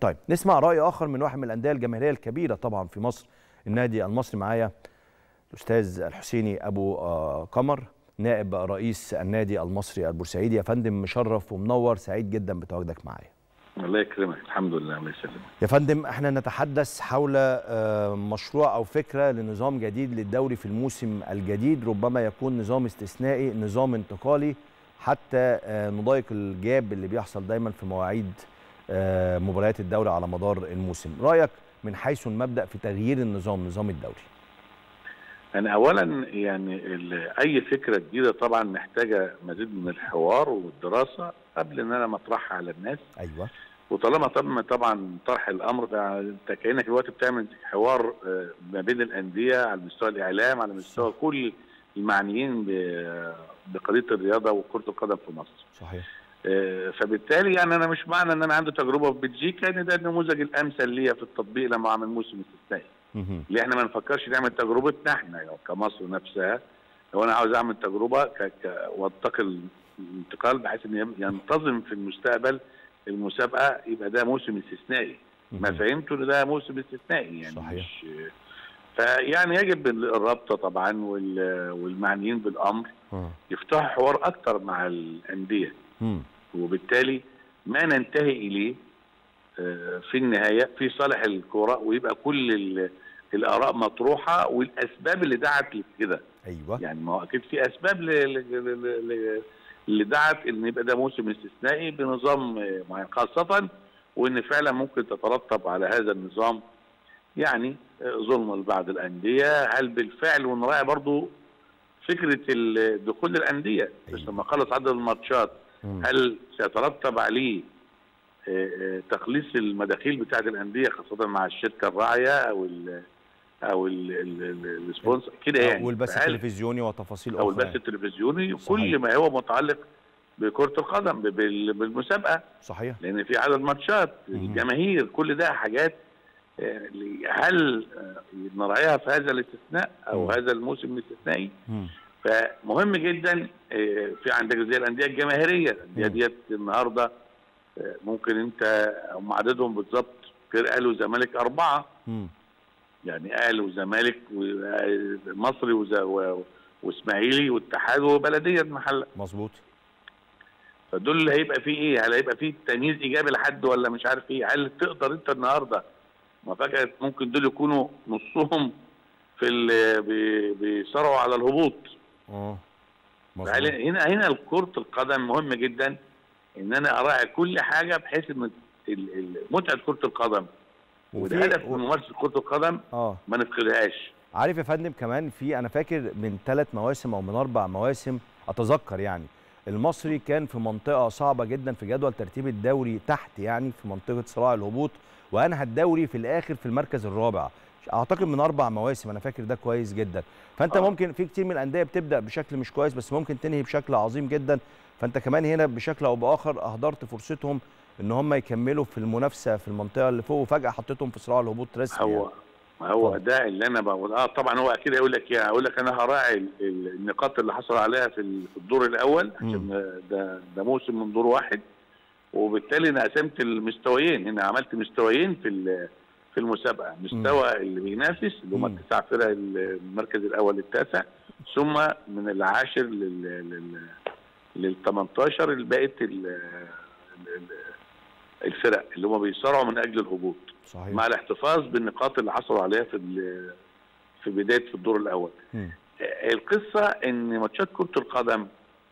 طيب نسمع راي اخر من واحد من الانديه الجماهيريه الكبيره طبعا في مصر النادي المصري معايا الاستاذ الحسيني ابو آه، قمر نائب رئيس النادي المصري البورسعيدي يا فندم مشرف ومنور سعيد جدا بتواجدك معايا الله يكرمك الحمد لله الله يسلمك يا فندم احنا نتحدث حول آه، مشروع او فكره لنظام جديد للدوري في الموسم الجديد ربما يكون نظام استثنائي نظام انتقالي حتى آه، نضايق الجاب اللي بيحصل دايما في مواعيد آه، مباريات الدوري على مدار الموسم رايك من حيث المبدا في تغيير النظام نظام الدوري انا اولا يعني ال- اي فكره جديده طبعا محتاجه مزيد من الحوار والدراسه قبل ان انا مطرحها على الناس ايوه وطالما تم طبعا طرح الامر ده انت كانك دلوقتي بتعمل حوار آه، ما بين الانديه على مستوى الاعلام على مستوى كل المعنيين ب- بقضيه الرياضه وكره القدم في مصر. صحيح آه، فبالتالي يعني انا مش معنى ان انا عندي تجربه في بلجيكا ان ده النموذج الامثل ليا في التطبيق لما اعمل موسم استثنائي. مهم. ليه احنا ما نفكرش نعمل تجربتنا احنا يعني كمصر نفسها لو انا عاوز اعمل تجربه ك... ك... وانتقل انتقال بحيث ان ين- ينتظم في المستقبل المسابقه يبقى ده موسم استثنائي ما مهم. فهمته ان ده موسم استثنائي يعني صحيح. مش فيعني يجب الرابطه طبعا وال... والمعنيين بالامر آه. يفتحوا حوار اكتر مع الانديه مم. وبالتالي ما ننتهي اليه آه، في النهايه في صالح الكوره ويبقى كل ال- الاراء مطروحه والاسباب اللي دعت لكده ايوه يعني ما هو اكيد في اسباب ل- ل- ل- ل- اللي دعت ان يبقى ده موسم استثنائي بنظام آه، معين خاصه وان فعلا ممكن تترتب على هذا النظام يعني آه، ظلم لبعض الانديه هل بالفعل ونراعي برضو فكره ال- دخول الانديه بس أيوة. لما خلص عدد الماتشات مم. هل سيترتب عليه آه، آه، تخليص المداخيل بتاعه الانديه خاصه مع الشركه الراعيه او ال او ال- ال- ال- السبونسر كده يعني والبث فهل- التلفزيوني وتفاصيل او اخرى البث التلفزيوني صحيح. كل ما هو متعلق بكره القدم ب- بال- بالمسابقه صحيح لان في عدد ماتشات مهم. الجماهير كل ده حاجات آه، ل- هل آه، نراعيها في هذا الاستثناء او مم. هذا الموسم الاستثنائي مم. فمهم جدا آه، في عندك زي الانديه الجماهيريه الانديه مم. ديت النهارده آه، ممكن انت هم عددهم بالظبط غير اهلي وزمالك اربعه مم. يعني اهلي وزمالك ومصري وز- و- واسماعيلي واتحاد وبلديه المحله مظبوط فدول اللي هيبقى فيه ايه؟ هل هيبقى فيه تمييز ايجابي لحد ولا مش عارف ايه؟ هل تقدر انت النهارده ما فجاه ممكن دول يكونوا نصهم في ال- بي- بيصارعوا على الهبوط اه هل مظبوط هنا هنا كرة القدم مهم جدا ان انا اراعي كل حاجه بحيث ان ال- ال- متعه كرة القدم وفي- والهدف و- من ممارسه كرة القدم اه ما نفقدهاش عارف يا فندم كمان في انا فاكر من ثلاث مواسم او من اربع مواسم اتذكر يعني المصري كان في منطقه صعبه جدا في جدول ترتيب الدوري تحت يعني في منطقه صراع الهبوط وانهى الدوري في الاخر في المركز الرابع اعتقد من اربع مواسم انا فاكر ده كويس جدا فانت آه. ممكن في كتير من الانديه بتبدا بشكل مش كويس بس ممكن تنهي بشكل عظيم جدا فانت كمان هنا بشكل او باخر اهدرت فرصتهم ان هم يكملوا في المنافسه في المنطقه اللي فوق وفجاه حطيتهم في صراع الهبوط رسمي هو هو اتفضل. ده اللي انا بقول اه طبعا هو اكيد هيقول لك ايه هيقول لك انا هراعي ال- ال- النقاط اللي حصل عليها في ال- في الدور الاول عشان ده ده موسم من دور واحد وبالتالي انا قسمت المستويين هنا عملت مستويين في ال- في المسابقه مستوى اللي بينافس اللي هم مم. التسع فرق المركز الاول للتاسع ثم من العاشر لل لل لل 18 البقيه ال- ال- الفرق اللي هم بيصارعوا من اجل الهبوط صحيح مع الاحتفاظ بالنقاط اللي حصلوا عليها في ال- في بدايه في الدور الاول. مم. آه، القصه ان ماتشات كره القدم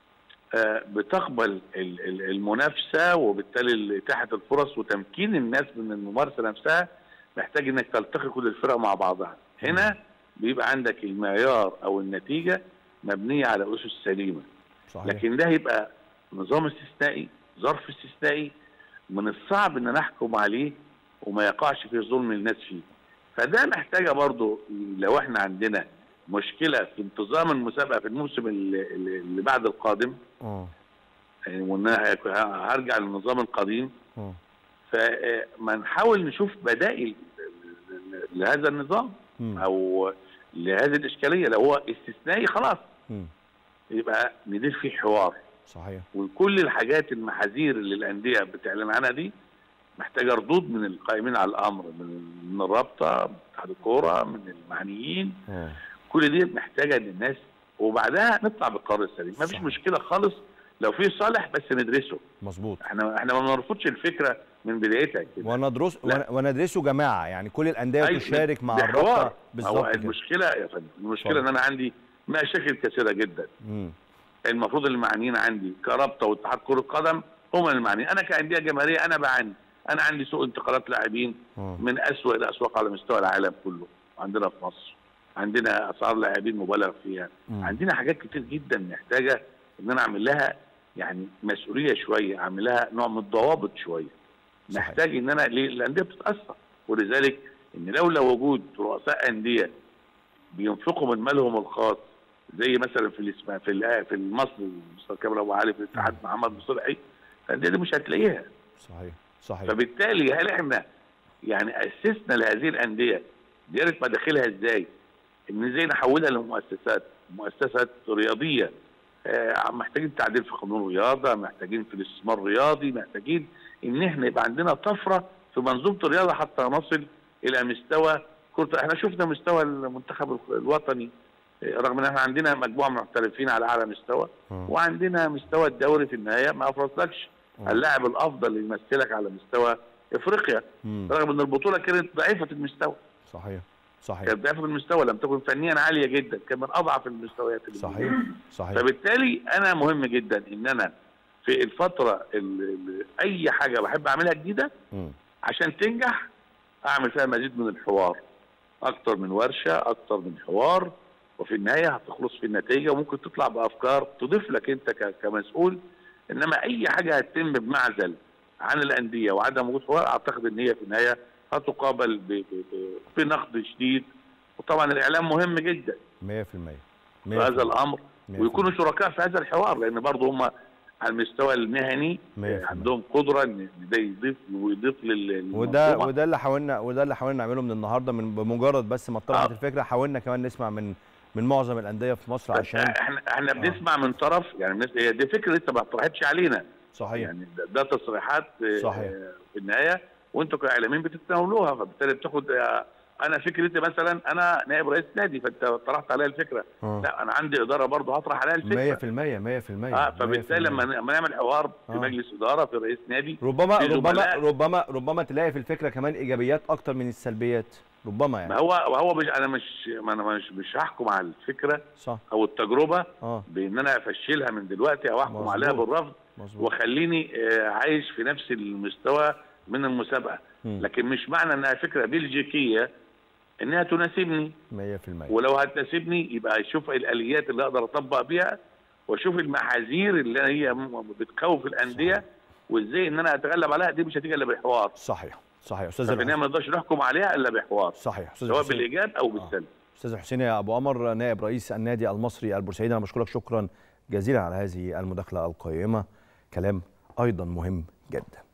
آه، بتقبل ال- ال- المنافسه وبالتالي اتاحه الفرص وتمكين الناس من الممارسه نفسها محتاج انك تلتقي كل الفرق مع بعضها. هنا بيبقى عندك المعيار او النتيجه مبنيه على اسس سليمه. صحيح لكن ده هيبقى نظام استثنائي ظرف استثنائي من الصعب ان نحكم عليه وما يقعش فيه ظلم الناس فيه فده محتاجه برضو لو احنا عندنا مشكله في انتظام المسابقه في الموسم اللي, اللي بعد القادم اه يعني وان أنا هرجع للنظام القديم اه فما نحاول نشوف بدائل لهذا النظام مم. او لهذه الاشكاليه لو هو استثنائي خلاص مم. يبقى ندير فيه حوار صحيح وكل الحاجات المحاذير اللي الانديه بتعلن عنها دي محتاجه ردود من القائمين على الامر من من الرابطه من اتحاد الكوره من المعنيين مم. كل دي محتاجه ان الناس وبعدها نطلع بالقرار السليم ما فيش صح. مشكله خالص لو في صالح بس ندرسه مظبوط احنا احنا ما بنرفضش الفكره من بدايتها كده وندرس لا. وندرسه جماعه يعني كل الانديه أيوة، تشارك مع ده الرابطه حوار. هو بالظبط كده المشكله يا فندم المشكله اتفضل. ان انا عندي مشاكل كثيره جدا مم. المفروض المعنيين عندي كرابطه واتحاد كره قدم هم المعنيين انا كانديه جماهيريه انا بعاني انا عندي سوق انتقالات لاعبين مم. من اسوأ الاسواق على مستوى العالم كله عندنا في مصر عندنا اسعار لاعبين مبالغ فيها مم. عندنا حاجات كتير جدا محتاجه ان انا اعمل لها يعني مسؤوليه شويه اعمل لها نوع من الضوابط شويه صحيح. محتاج ان انا ليه الانديه بتتاثر ولذلك ان لولا وجود رؤساء انديه بينفقوا من مالهم الخاص زي مثلا في الاسم في ال- في المصري مستر كامل ابو علي في الاتحاد محمد مصلحي الانديه دي مش هتلاقيها صحيح صحيح فبالتالي هل احنا يعني اسسنا لهذه الانديه دايره مداخلها ازاي؟ ان ازاي نحولها لمؤسسات مؤسسات رياضيه آه محتاجين تعديل في قانون الرياضه محتاجين في الاستثمار الرياضي محتاجين ان احنا يبقى عندنا طفره في منظومه الرياضه حتى نصل الى مستوى كرة احنا شفنا مستوى المنتخب الوطني آه، رغم ان احنا عندنا مجموعه من المحترفين على اعلى مستوى مم. وعندنا مستوى الدوري في النهايه ما افرزلكش مم. اللاعب الافضل اللي يمثلك على مستوى افريقيا مم. رغم ان البطوله كانت ضعيفه المستوى صحيح صحيح كانت ضعيفه المستوى لم تكن فنيا عاليه جدا كان من اضعف المستويات اللي صحيح موجودة. صحيح فبالتالي انا مهم جدا ان انا في الفتره اللي اي حاجه بحب اعملها جديده مم. عشان تنجح اعمل فيها مزيد من الحوار اكتر من ورشه اكتر من حوار وفي النهايه هتخلص في النتيجه وممكن تطلع بافكار تضيف لك انت ك- كمسؤول انما اي حاجه هتتم بمعزل عن الانديه وعدم وجود حوار اعتقد ان هي في النهايه هتقابل ب- ب- ب- بنقد شديد وطبعا الاعلام مهم جدا 100% 100% في هذا الامر 100%. ويكونوا شركاء في هذا الحوار لان برضه هم على المستوى المهني مية في المية. عندهم قدره ان ده يضيف ويضيف لل وده للمنظومة. وده اللي حاولنا وده اللي حاولنا نعمله من النهارده من بمجرد بس ما طرحت آه. الفكره حاولنا كمان نسمع من من معظم الانديه في مصر بس عشان احنا احنا بنسمع من طرف يعني الناس هي دي فكره لسه ما طرحتش علينا صحيح يعني ده, ده تصريحات آه، صحيح. آه، في النهايه وانتوا كاعلاميين بتتناولوها فبالتالي بتاخد آه، انا فكرتي مثلا انا نائب رئيس نادي فانت طرحت عليا الفكره آه. لا انا عندي اداره برضه هطرح عليها الفكره 100% 100% اه فبالتالي 100%. لما لما نعمل حوار في آه. مجلس اداره في رئيس نادي ربما في ربما زملاء. ربما ربما تلاقي في الفكره كمان ايجابيات اكتر من السلبيات ربما ما يعني هو هو مش انا مش ما انا مش مش هحكم على الفكره صح او التجربه اه بان انا افشلها من دلوقتي او احكم مظبوط. عليها بالرفض مظبوط وخليني آه، عايش في نفس المستوى من المسابقه مم. لكن مش معنى انها فكره بلجيكيه انها تناسبني 100% ولو هتناسبني يبقى اشوف الاليات اللي اقدر اطبق بيها واشوف المحاذير اللي هي م- بتخوف الانديه وازاي ان انا اتغلب عليها دي مش هتيجي الا بحوار صحيح صحيح استاذ ففي النهايه الحسين ما نقدرش نحكم عليها الا بحوار صحيح استاذ سواء الحسين بالايجاب او بالسلب استاذ الحسين يا ابو قمر نائب رئيس النادي المصري البورسعيدي انا بشكرك شكرا جزيلا على هذه المداخله القيمه كلام ايضا مهم جدا